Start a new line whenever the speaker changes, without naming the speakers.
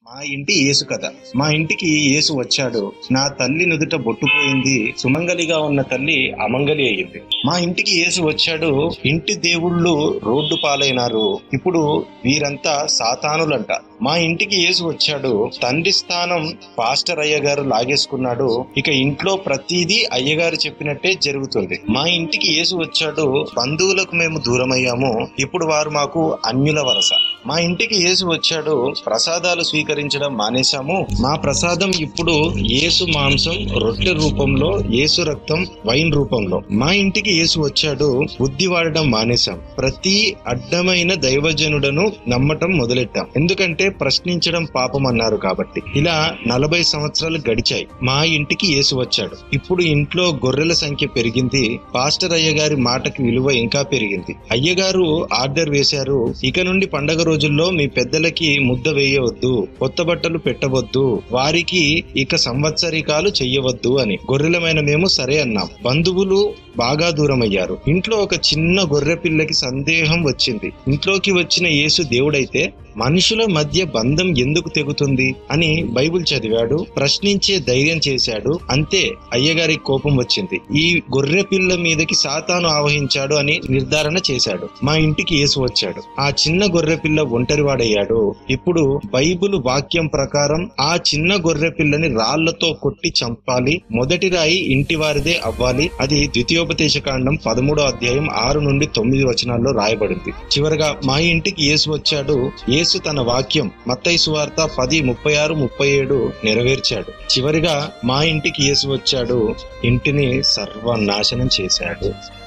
మా ఇంటి యేసు కథ మా ఇంటికి యేసు వచ్చాడు నా తల్లి నుదుట బొట్టుపోయింది సుమంగలిగా ఉన్న తల్లి అమంగలి అయ్యింది మా ఇంటికి యేసు వచ్చాడు ఇంటి దేవుళ్ళు రోడ్డు పాలైనారు ఇప్పుడు వీరంతా సాతానులంట మా ఇంటికి యేసు వచ్చాడు తండ్రి స్థానం పాస్టర్ అయ్య గారు లాగేసుకున్నాడు ఇక ఇంట్లో ప్రతిదీ అయ్యగారు చెప్పినట్టే జరుగుతుంది మా ఇంటికి యేసు వచ్చాడు బంధువులకు మేము దూరమయ్యాము ఇప్పుడు వారు మాకు అన్యుల వరస మా ఇంటికి యేసు వచ్చాడు ప్రసాదాలు స్వీకరించడం మానేశాము మా ప్రసాదం ఇప్పుడు యేసు మాంసం రొట్టె రూపంలో యేసు రక్తం వైన్ రూపంలో మా ఇంటికి యేసు వచ్చాడు బుద్ధి వాడడం మానేశాం ప్రతి అడ్డమైన దైవజనుడను నమ్మటం మొదలెట్టాం ఎందుకంటే ప్రశ్నించడం పాపం అన్నారు కాబట్టి ఇలా నలభై సంవత్సరాలు గడిచాయి మా ఇంటికి యేసు వచ్చాడు ఇప్పుడు ఇంట్లో గొర్రెల సంఖ్య పెరిగింది పాస్టర్ అయ్య గారి మాటకి విలువ ఇంకా పెరిగింది అయ్యగారు ఆర్డర్ వేశారు ఇక నుండి పండగ రోజుల్లో మీ పెద్దలకి ముద్ద వేయవద్దు కొత్త బట్టలు పెట్టవద్దు వారికి ఇక సంవత్సరికాలు చెయ్యవద్దు అని గొర్రెలమైన మేము సరే అన్నాం బంధువులు బాగా దూరం అయ్యారు ఇంట్లో ఒక చిన్న గొర్రె పిల్లకి సందేహం వచ్చింది ఇంట్లోకి వచ్చిన యేసు దేవుడైతే మనుషుల మధ్య బంధం ఎందుకు తెగుతుంది అని బైబిల్ చదివాడు ప్రశ్నించే ధైర్యం చేశాడు అంతే అయ్యగారి కోపం వచ్చింది ఈ గొర్రె పిల్ల మీదకి సాతాను ఆవహించాడు అని నిర్ధారణ చేశాడు మా ఇంటికి యేసు వచ్చాడు ఆ చిన్న గొర్రె పిల్ల ఒంటరివాడయ్యాడు ఇప్పుడు బైబిల్ వాక్యం ప్రకారం ఆ చిన్న గొర్రె పిల్లని రాళ్లతో కొట్టి చంపాలి మొదటి రాయి ఇంటి వారిదే అవ్వాలి అది ద్వితీయోపదేశ కాండం పదమూడో అధ్యాయం ఆరు నుండి తొమ్మిది వచనాల్లో రాయబడింది చివరగా మా ఇంటికి యేసు వచ్చాడు యేసు తన వాక్యం మత్తయి సువార్త పది ముప్పై ఆరు ముప్పై ఏడు నెరవేర్చాడు చివరిగా మా ఇంటికి యేసు వచ్చాడు ఇంటిని సర్వనాశనం చేశాడు